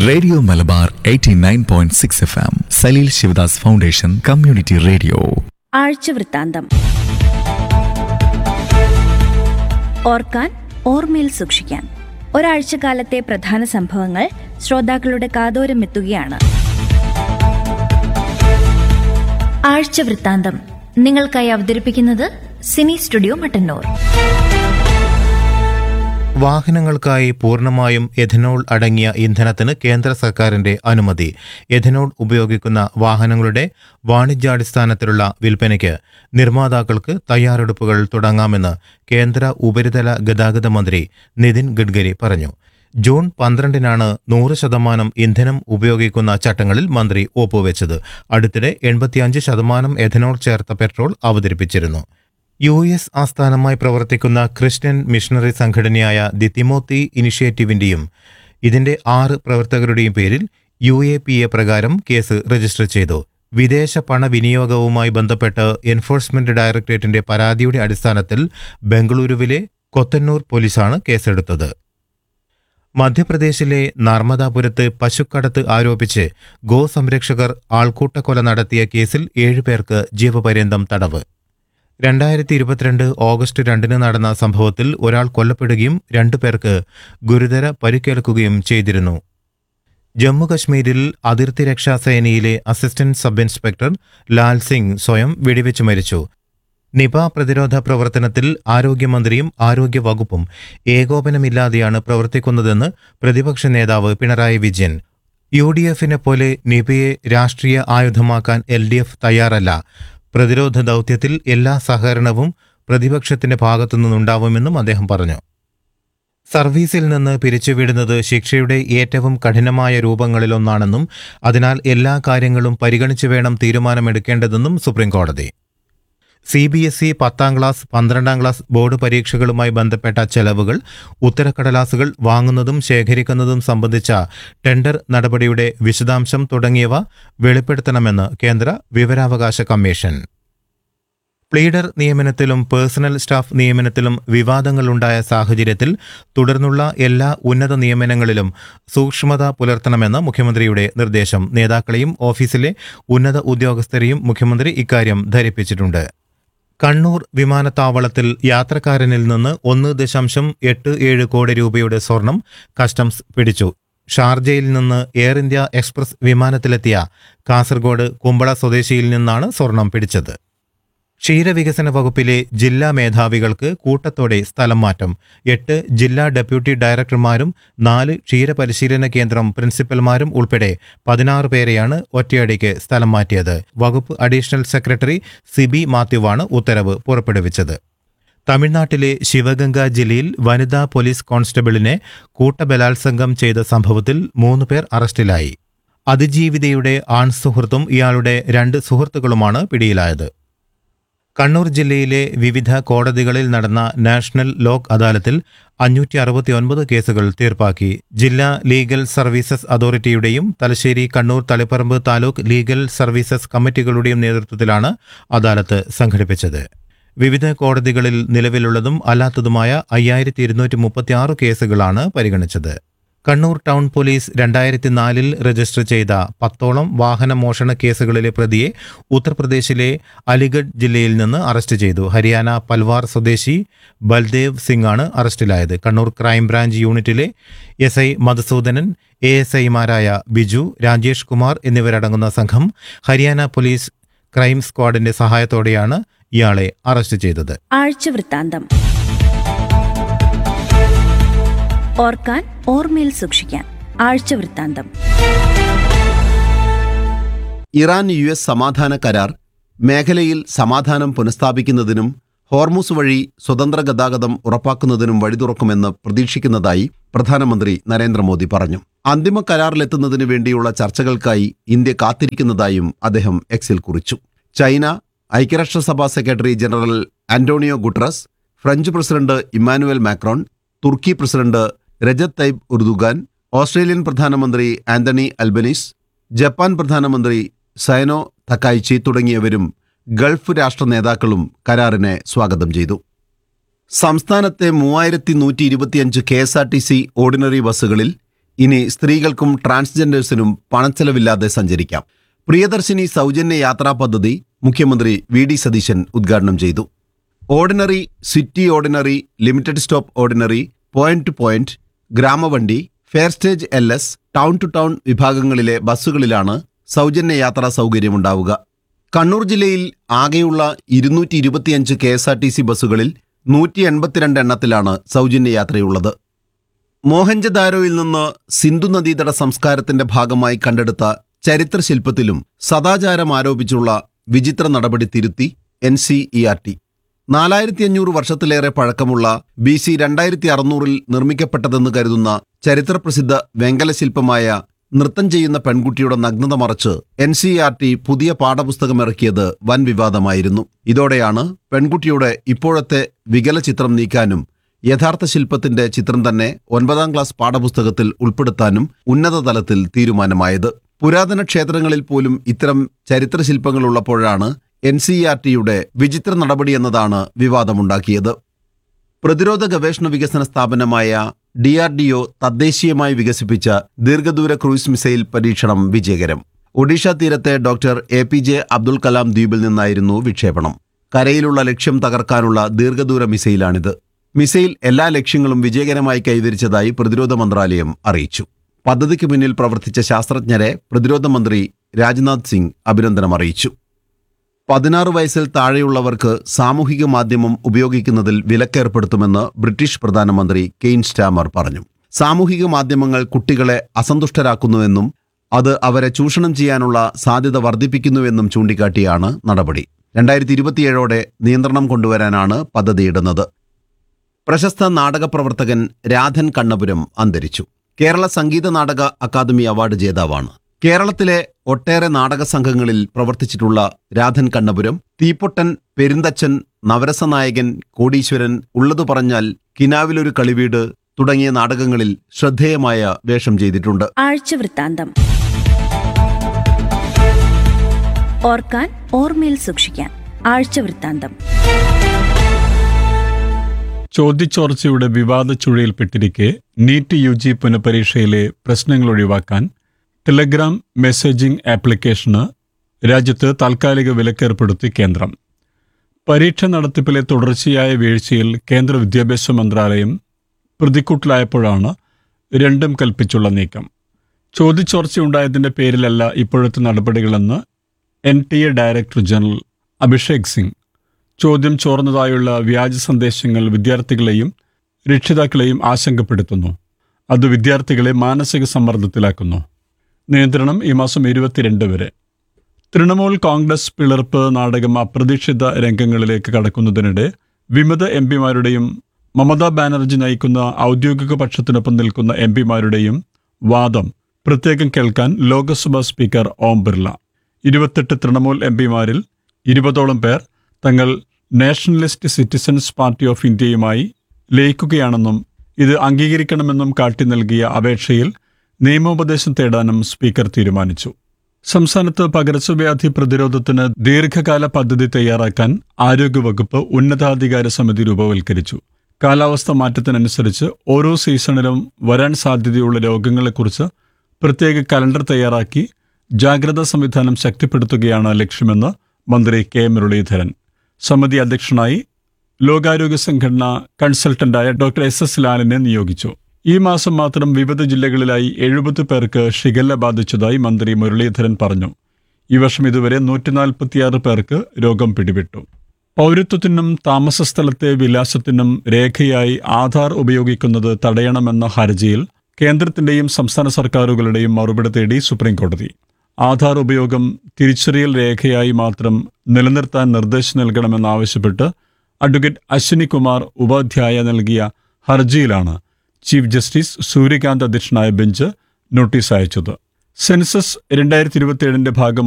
radio Malabar 89.6 point six F M Salil Sivadas foundation community radio ആഴ്ചവൃത്താന്തം ഓർക്കാൻ ഓർമ്മയിൽ സൂക്ഷിക്കാൻ ഒരാഴ്ചക്കാലത്തെ പ്രധാന സംഭവങ്ങൾ ശ്രോതാക്കളുടെ കാതോരം എത്തുകയാണ് ആഴ്ചവൃത്താന്തം നിങ്ങൾക്കായി അവതരിപ്പിക്കുന്നത് സിനി സ്റ്റുഡിയോ മട്ടന്നൂർ വാഹനങ്ങൾക്കായി പൂർണ്ണമായും എഥനോൾ അടങ്ങിയ ഇന്ധനത്തിന് കേന്ദ്ര സർക്കാരിന്റെ അനുമതി എഥനോൾ ഉപയോഗിക്കുന്ന വാഹനങ്ങളുടെ വാണിജ്യാടിസ്ഥാനത്തിലുള്ള വിൽപ്പനയ്ക്ക് നിർമ്മാതാക്കൾക്ക് തയ്യാറെടുപ്പുകൾ തുടങ്ങാമെന്ന് കേന്ദ്ര ഉപരിതല ഗതാഗത മന്ത്രി നിതിൻ ഗഡ്കരി പറഞ്ഞു ജൂൺ പന്ത്രണ്ടിനാണ് നൂറ് ശതമാനം ഇന്ധനം ഉപയോഗിക്കുന്ന ചട്ടങ്ങളിൽ മന്ത്രി ഒപ്പുവെച്ചത് അടുത്തിടെ എൺപത്തിയഞ്ച് ശതമാനം എഥനോൾ ചേർത്ത പെട്രോൾ അവതരിപ്പിച്ചിരുന്നു യു എസ് ആസ്ഥാനമായി പ്രവർത്തിക്കുന്ന ക്രിസ്ത്യൻ മിഷണറി സംഘടനയായ ദി തിമോത്തി ഇനിഷ്യേറ്റീവിന്റെയും ഇതിന്റെ ആറ് പ്രവർത്തകരുടെയും പേരിൽ യു എ പി എ പ്രകാരം കേസ് രജിസ്റ്റർ ചെയ്തു വിദേശ പണവിനിയോഗവുമായി ബന്ധപ്പെട്ട് എൻഫോഴ്സ്മെന്റ് ഡയറക്ടറേറ്റിന്റെ പരാതിയുടെ അടിസ്ഥാനത്തിൽ ബംഗളൂരുവിലെ കൊത്തന്നൂർ പോലീസാണ് കേസെടുത്തത് മധ്യപ്രദേശിലെ നർമ്മദാപുരത്ത് പശുക്കടത്ത് ആരോപിച്ച് ഗോസംരക്ഷകർ ആൾക്കൂട്ടക്കൊല നടത്തിയ കേസിൽ ഏഴുപേർക്ക് ജീവപര്യന്തം തടവ് രണ്ടായിരത്തി ഇരുപത്തിരണ്ട് ഓഗസ്റ്റ് രണ്ടിന് നടന്ന സംഭവത്തിൽ ഒരാൾ കൊല്ലപ്പെടുകയും രണ്ടു പേർക്ക് ഗുരുതര പരിക്കേൽക്കുകയും ചെയ്തിരുന്നു ജമ്മുകശ്മീരിൽ അതിർത്തി രക്ഷാ സേനയിലെ assistant sub inspector Lal Singh സ്വയം വെടിവെച്ച് മരിച്ചു നിപ പ്രതിരോധ പ്രവർത്തനത്തിൽ ആരോഗ്യമന്ത്രിയും ആരോഗ്യ വകുപ്പും ഏകോപനമില്ലാതെയാണ് പ്രവർത്തിക്കുന്നതെന്ന് പ്രതിപക്ഷ നേതാവ് പിണറായി വിജയൻ യു ഡി എഫിനെ പോലെ നിപയെ രാഷ്ട്രീയ ആയുധമാക്കാൻ എൽ ഡി എഫ് തയ്യാറല്ല പ്രതിരോധ ദൗത്യത്തിൽ എല്ലാ സഹകരണവും പ്രതിപക്ഷത്തിന്റെ ഭാഗത്തുനിന്നുണ്ടാവുമെന്നും അദ്ദേഹം പറഞ്ഞു സർവീസിൽ നിന്ന് പിരിച്ചുവിടുന്നത് ശിക്ഷയുടെ ഏറ്റവും കഠിനമായ രൂപങ്ങളിലൊന്നാണെന്നും അതിനാൽ എല്ലാ കാര്യങ്ങളും പരിഗണിച്ചു വേണം തീരുമാനമെടുക്കേണ്ടതെന്നും സുപ്രീംകോടതി സി ബി എസ് ഇ പത്താം ക്ലാസ് പന്ത്രണ്ടാം ക്ലാസ് ബോർഡ് പരീക്ഷകളുമായി ബന്ധപ്പെട്ട ചെലവുകൾ ഉത്തരക്കടലാസുകൾ വാങ്ങുന്നതും ശേഖരിക്കുന്നതും സംബന്ധിച്ച ടെൻഡർ നടപടിയുടെ വിശദാംശം തുടങ്ങിയവ വെളിപ്പെടുത്തണമെന്ന് കേന്ദ്ര വിവരാവകാശ കമ്മീഷൻ പ്ലീഡർ നിയമനത്തിലും പേഴ്സണൽ സ്റ്റാഫ് നിയമനത്തിലും വിവാദങ്ങളുണ്ടായ സാഹചര്യത്തിൽ തുടർന്നുള്ള എല്ലാ ഉന്നത നിയമനങ്ങളിലും സൂക്ഷ്മത പുലർത്തണമെന്ന് മുഖ്യമന്ത്രിയുടെ നിർദ്ദേശം നേതാക്കളെയും ഓഫീസിലെ ഉന്നത ഉദ്യോഗസ്ഥരെയും മുഖ്യമന്ത്രി ഇക്കാര്യം ധരിപ്പിച്ചിട്ടുണ്ട് കണ്ണൂർ വിമാനത്താവളത്തിൽ യാത്രക്കാരനിൽ നിന്ന് ഒന്ന് ദശാംശം എട്ട് ഏഴ് കോടി രൂപയുടെ സ്വർണം കസ്റ്റംസ് പിടിച്ചു ഷാർജയിൽ നിന്ന് എയർ ഇന്ത്യ എക്സ്പ്രസ് വിമാനത്തിലെത്തിയ കാസർഗോഡ് കുമ്പള സ്വദേശിയിൽ നിന്നാണ് സ്വർണം പിടിച്ചത് ക്ഷീരവികസന വകുപ്പിലെ ജില്ലാ മേധാവികൾക്ക് കൂട്ടത്തോടെ സ്ഥലം മാറ്റം എട്ട് ജില്ലാ ഡെപ്യൂട്ടി ഡയറക്ടർമാരും നാല് ക്ഷീരപരിശീലന കേന്ദ്രം പ്രിൻസിപ്പൽമാരും ഉൾപ്പെടെ പതിനാറ് പേരെയാണ് ഒറ്റയടിക്ക് സ്ഥലം മാറ്റിയത് വകുപ്പ് അഡീഷണൽ സെക്രട്ടറി സിബി മാത്യുവാണ് ഉത്തരവ് പുറപ്പെടുവിച്ചത് തമിഴ്നാട്ടിലെ ശിവഗംഗ ജില്ലയിൽ വനിതാ പോലീസ് കോൺസ്റ്റബിളിനെ കൂട്ടബലാത്സംഗം ചെയ്ത സംഭവത്തിൽ മൂന്ന് പേർ അറസ്റ്റിലായി അതിജീവിതയുടെ ആൺസുഹൃത്തും ഇയാളുടെ രണ്ട് സുഹൃത്തുക്കളുമാണ് പിടിയിലായത് കണ്ണൂർ ജില്ലയിലെ വിവിധ കോടതികളിൽ നടന്ന നാഷണൽ ലോക് അദാലത്തിൽ അഞ്ഞൂറ്റി അറുപത്തിയൊൻപത് കേസുകൾ തീർപ്പാക്കി ജില്ലാ ലീഗൽ സർവീസസ് അതോറിറ്റിയുടെയും തലശ്ശേരി കണ്ണൂർ തളിപ്പറമ്പ് താലൂക്ക് ലീഗൽ സർവീസസ് കമ്മിറ്റികളുടെയും നേതൃത്വത്തിലാണ് അദാലത്ത് സംഘടിപ്പിച്ചത് വിവിധ കോടതികളിൽ നിലവിലുള്ളതും അല്ലാത്തതുമായ അയ്യായിരത്തി ഇരുന്നൂറ്റി മുപ്പത്തിയാറ് കേസുകളാണ് പരിഗണിച്ചത് കണ്ണൂർ ടൗൺ പോലീസ് രണ്ടായിരത്തി നാലിൽ രജിസ്റ്റർ ചെയ്ത പത്തോളം വാഹന മോഷണ കേസുകളിലെ പ്രതിയെ ഉത്തർപ്രദേശിലെ അലിഗഡ് ജില്ലയിൽ നിന്ന് അറസ്റ്റ് ചെയ്തു ഹരിയാന പൽവാർ സ്വദേശി ബൽദേവ് സിംഗ് ആണ് അറസ്റ്റിലായത് കണ്ണൂർ ക്രൈംബ്രാഞ്ച് യൂണിറ്റിലെ S I Madhusoodanan A S ഐമാരായ ബിജു രാജേഷ് കുമാർ എന്നിവരടങ്ങുന്ന സംഘം ഹരിയാന പോലീസ് ക്രൈം സ്ക്വാഡിന്റെ സഹായത്തോടെയാണ് ഇയാളെ അറസ്റ്റ് ചെയ്തത് ആഴ്ചവൃത്താന്തം ഓർക്കാൻ ഓർമ്മയിൽ സൂക്ഷിക്കാൻ ആഴ്ചവൃത്താന്തം ഇറാൻ യു എസ് സമാധാന കരാർ മേഖലയിൽ സമാധാനം പുനഃസ്ഥാപിക്കുന്നതിനും ഹോർമുസ് വഴി സ്വതന്ത്ര ഗതാഗതം ഉറപ്പാക്കുന്നതിനും വഴി തുറക്കുമെന്ന് പ്രതീക്ഷിക്കുന്നതായി പ്രധാനമന്ത്രി നരേന്ദ്രമോദി പറഞ്ഞു അന്തിമ കരാറിലെത്തുന്നതിന് വേണ്ടിയുള്ള ചർച്ചകൾക്കായി ഇന്ത്യ കാത്തിരിക്കുന്നതായും അദ്ദേഹം എക്സിൽ കുറിച്ചു ചൈന ഐക്യരാഷ്ട്രസഭാ secretary general Antonio Guterres French president Emmanuel Macron തുർക്കി president Recep Tayyip Erdogan Australian പ്രധാനമന്ത്രി ആന്റണി അൽബനീസ് ജപ്പാൻ പ്രധാനമന്ത്രി സയനോ തക്കായിച്ചി തുടങ്ങിയവരും ഗൾഫ് രാഷ്ട്ര നേതാക്കളും കരാറിനെ സ്വാഗതം ചെയ്തു സംസ്ഥാനത്തെ മൂവായിരത്തി നൂറ്റി ഇരുപത്തിയഞ്ച് K S R T C ordinary ബസ്സുകളിൽ ഇനി സ്ത്രീകൾക്കും ട്രാൻസ്ജെൻഡേഴ്സിനും പണച്ചെലവില്ലാതെ സഞ്ചരിക്കാം പ്രിയദർശിനി സൗജന്യ യാത്രാ പദ്ധതി മുഖ്യമന്ത്രി വി ഡി സതീശൻ ഉദ്ഘാടനം ചെയ്തു ordinary city ordinary limited stop ordinary point to point ഗ്രാമവണ്ടി fare stage L S town to town വിഭാഗങ്ങളിലെ ബസ്സുകളിലാണ് സൗജന്യ യാത്രാ സൗകര്യമുണ്ടാവുക കണ്ണൂർ ജില്ലയിൽ ആകെയുള്ള ഇരുന്നൂറ്റി ഇരുപത്തിയഞ്ച് K S R T C ബസ്സുകളിൽ നൂറ്റി എൺപത്തിരണ്ട് എണ്ണത്തിലാണ് സൗജന്യ യാത്രയുള്ളത് മോഹൻജദാരോയിൽ നിന്ന് സിന്ധു നദീതട സംസ്കാരത്തിന്റെ ഭാഗമായി കണ്ടെടുത്ത ചരിത്രശില്പത്തിലും സദാചാരം ആരോപിച്ചുള്ള വിചിത്ര നടപടി തിരുത്തി N C E R T നാലായിരത്തി അഞ്ഞൂറ് വർഷത്തിലേറെ പഴക്കമുള്ള ബി സി രണ്ടായിരത്തി അറുന്നൂറിൽ നിർമ്മിക്കപ്പെട്ടതെന്ന് കരുതുന്ന ചരിത്രപ്രസിദ്ധ വെങ്കല ശില്പമായ നൃത്തം ചെയ്യുന്ന പെൺകുട്ടിയുടെ നഗ്നത മറച്ച് എൻ സി ആർ ടി പുതിയ പാഠപുസ്തകം ഇറക്കിയത് വൻ വിവാദമായിരുന്നു ഇതോടെയാണ് പെൺകുട്ടിയുടെ ഇപ്പോഴത്തെ വികല ചിത്രം നീക്കാനും യഥാർത്ഥ ശില്പത്തിന്റെ ചിത്രം തന്നെ ഒൻപതാം ക്ലാസ് പാഠപുസ്തകത്തിൽ ഉൾപ്പെടുത്താനും ഉന്നത തലത്തിൽ തീരുമാനമായത് പുരാതന ക്ഷേത്രങ്ങളിൽ പോലും ഇത്തരം ചരിത്രശില്പങ്ങൾ ഉള്ളപ്പോഴാണ് എൻ സി ആർ ടിയുടെ വിചിത്ര നടപടി എന്നതാണ് വിവാദമുണ്ടാക്കിയത് പ്രതിരോധ ഗവേഷണ വികസന സ്ഥാപനമായ ഡി ആർ ഡി ഒ തദ്ദേശീയമായി വികസിപ്പിച്ച ദീർഘദൂര ക്രൂയിസ് മിസൈൽ പരീക്ഷണം വിജയകരം ഒഡീഷ തീരത്തെ doctor A P J Abdul Kalam ദ്വീപിൽ നിന്നായിരുന്നു വിക്ഷേപണം കരയിലുള്ള ലക്ഷ്യം തകർക്കാനുള്ള ദീർഘദൂര മിസൈലാണിത് മിസൈൽ എല്ലാ ലക്ഷ്യങ്ങളും വിജയകരമായി കൈവരിച്ചതായി പ്രതിരോധ മന്ത്രാലയം അറിയിച്ചു പദ്ധതിക്ക് പിന്നിൽ പ്രവർത്തിച്ച ശാസ്ത്രജ്ഞരെ പ്രതിരോധ മന്ത്രി രാജ്നാഥ് സിംഗ് അഭിനന്ദനം അറിയിച്ചു പതിനാറ് വയസ്സിൽ താഴെയുള്ളവർക്ക് സാമൂഹിക മാധ്യമം ഉപയോഗിക്കുന്നതിൽ വിലക്കേർപ്പെടുത്തുമെന്ന് ബ്രിട്ടീഷ് പ്രധാനമന്ത്രി കെയ്ൻ സ്റ്റാമർ പറഞ്ഞു സാമൂഹിക മാധ്യമങ്ങൾ കുട്ടികളെ അസന്തുഷ്ടരാക്കുന്നുവെന്നും അത് അവരെ ചൂഷണം ചെയ്യാനുള്ള സാധ്യത വർദ്ധിപ്പിക്കുന്നുവെന്നും ചൂണ്ടിക്കാട്ടിയാണ് നടപടി രണ്ടായിരത്തി ഇരുപത്തിയേഴോടെ നിയന്ത്രണം കൊണ്ടുവരാനാണ് പദ്ധതിയിടുന്നത് പ്രശസ്ത നാടക പ്രവർത്തകൻ രാധൻ കണ്ണപുരം അന്തരിച്ചു കേരള സംഗീത നാടക അക്കാദമി അവാർഡ് ജേതാവാണ് കേരളത്തിലെ ഒട്ടേറെ നാടക സംഘങ്ങളിൽ പ്രവർത്തിച്ചിട്ടുള്ള രാധൻ കണ്ണപുരം തീപ്പൊട്ടൻ പെരുന്തച്ചൻ നവരസനായകൻ കോടീശ്വരൻ ഉള്ളതു പറഞ്ഞാൽ കിനാവിലൊരു കളിവീട് തുടങ്ങിയ നാടകങ്ങളിൽ ശ്രദ്ധേയമായ വേഷം ചെയ്തിട്ടുണ്ട് ആഴ്ചവൃത്താന്തം ഓർക്കാൻ ഓർമ്മയിൽ സൂക്ഷിക്കാൻ ആഴ്ചവൃത്താന്തം ചോദ്യച്ചോർച്ചയുടെ വിവാദ ചുഴയിൽപ്പെട്ടിരിക്കെ നീറ്റ് യു ജി പുനഃപരീക്ഷയിലെ പ്രശ്നങ്ങൾ ഒഴിവാക്കാൻ ടെലഗ്രാം മെസ്സേജിംഗ് ആപ്ലിക്കേഷന് രാജ്യത്ത് താൽക്കാലിക വിലക്കേർപ്പെടുത്തി കേന്ദ്രം പരീക്ഷ നടത്തിപ്പിലെ തുടർച്ചയായ വീഴ്ചയിൽ കേന്ദ്ര വിദ്യാഭ്യാസ മന്ത്രാലയം പ്രതിക്കൂട്ടിലായപ്പോഴാണ് രണ്ടും കൽപ്പിച്ചുള്ള നീക്കം ചോദ്യച്ചോർച്ചയുണ്ടായതിന്റെ പേരിലല്ല ഇപ്പോഴത്തെ നടപടികളെന്ന് N T A director general Abhishek Singh ചോദ്യം ചോർന്നതായുള്ള വ്യാജ സന്ദേശങ്ങൾ വിദ്യാർത്ഥികളെയും രക്ഷിതാക്കളെയും ആശങ്കപ്പെടുത്തുന്നു അത് വിദ്യാർത്ഥികളെ മാനസിക സമ്മർദ്ദത്തിലാക്കുന്നു നിയന്ത്രണം ഈ മാസം ഇരുപത്തിരണ്ട് വരെ തൃണമൂൽ കോൺഗ്രസ് പിളർപ്പ് നാടകം അപ്രതീക്ഷിത രംഗങ്ങളിലേക്ക് കടക്കുന്നതിനിടെ വിമത എം പിമാരുടെയും മമതാ ബാനർജി നയിക്കുന്ന ഔദ്യോഗിക പക്ഷത്തിനൊപ്പം നിൽക്കുന്ന എം പിമാരുടെയും വാദം പ്രത്യേകം കേൾക്കാൻ ലോക്സഭാ സ്പീക്കർ ഓം ബിർള ഇരുപത്തെട്ട് തൃണമൂൽ എം പിമാരിൽ ഇരുപതോളം പേർ തങ്ങൾ നാഷണലിസ്റ്റ് സിറ്റിസൺസ് പാർട്ടി ഓഫ് ഇന്ത്യയുമായി ലയിക്കുകയാണെന്നും ഇത് അംഗീകരിക്കണമെന്നും കാട്ടി നൽകിയ അപേക്ഷയിൽ നിയമോപദേശം തേടാനും സ്പീക്കർ തീരുമാനിച്ചു സംസ്ഥാനത്ത് പകർച്ചവ്യാധി പ്രതിരോധത്തിന് ദീർഘകാല പദ്ധതി തയ്യാറാക്കാൻ ആരോഗ്യവകുപ്പ് ഉന്നതാധികാര സമിതി രൂപവൽക്കരിച്ചു കാലാവസ്ഥ മാറ്റത്തിനനുസരിച്ച് ഓരോ സീസണിലും വരാൻ സാധ്യതയുള്ള രോഗങ്ങളെക്കുറിച്ച് പ്രത്യേക കലണ്ടർ തയ്യാറാക്കി ജാഗ്രതാ സംവിധാനം ശക്തിപ്പെടുത്തുകയാണ് ലക്ഷ്യമെന്ന് മന്ത്രി കെ മുരളീധരൻ സമിതി അധ്യക്ഷനായി ലോകാരോഗ്യ സംഘടന കൺസൾട്ടന്റായ ഡോക്ടർ എസ് എസ് ലാലിനെ നിയോഗിച്ചു ഈ മാസം മാത്രം വിവിധ ജില്ലകളിലായി എഴുപത് പേർക്ക് ഷിഗല്ല ബാധിച്ചതായി മന്ത്രി മുരളീധരൻ പറഞ്ഞു ഈ വർഷം ഇതുവരെ നൂറ്റിനാൽപ്പത്തിയാറ് പേർക്ക് രോഗം പിടിപെട്ടു പൗരത്വത്തിനും താമസസ്ഥലത്തെ വിലാസത്തിനും രേഖയായി ആധാർ ഉപയോഗിക്കുന്നത് തടയണമെന്ന ഹർജിയിൽ കേന്ദ്രത്തിന്റെയും സംസ്ഥാന സർക്കാരുകളുടെയും മറുപടി തേടി സുപ്രീംകോടതി ആധാർ ഉപയോഗം തിരിച്ചറിയൽ രേഖയായി മാത്രം നിലനിർത്താൻ നിർദ്ദേശം നൽകണമെന്നാവശ്യപ്പെട്ട് അഡ്വക്കേറ്റ് അശ്വിനി കുമാർ ഉപാധ്യായ നൽകിയ ഹർജിയിലാണ് ചീഫ് ജസ്റ്റിസ് സൂര്യകാന്ത് അധ്യക്ഷനായ ബെഞ്ച് നോട്ടീസ് അയച്ചത് സെൻസസ് രണ്ടായിരത്തി ഇരുപത്തിയേഴിന്റെ ഭാഗം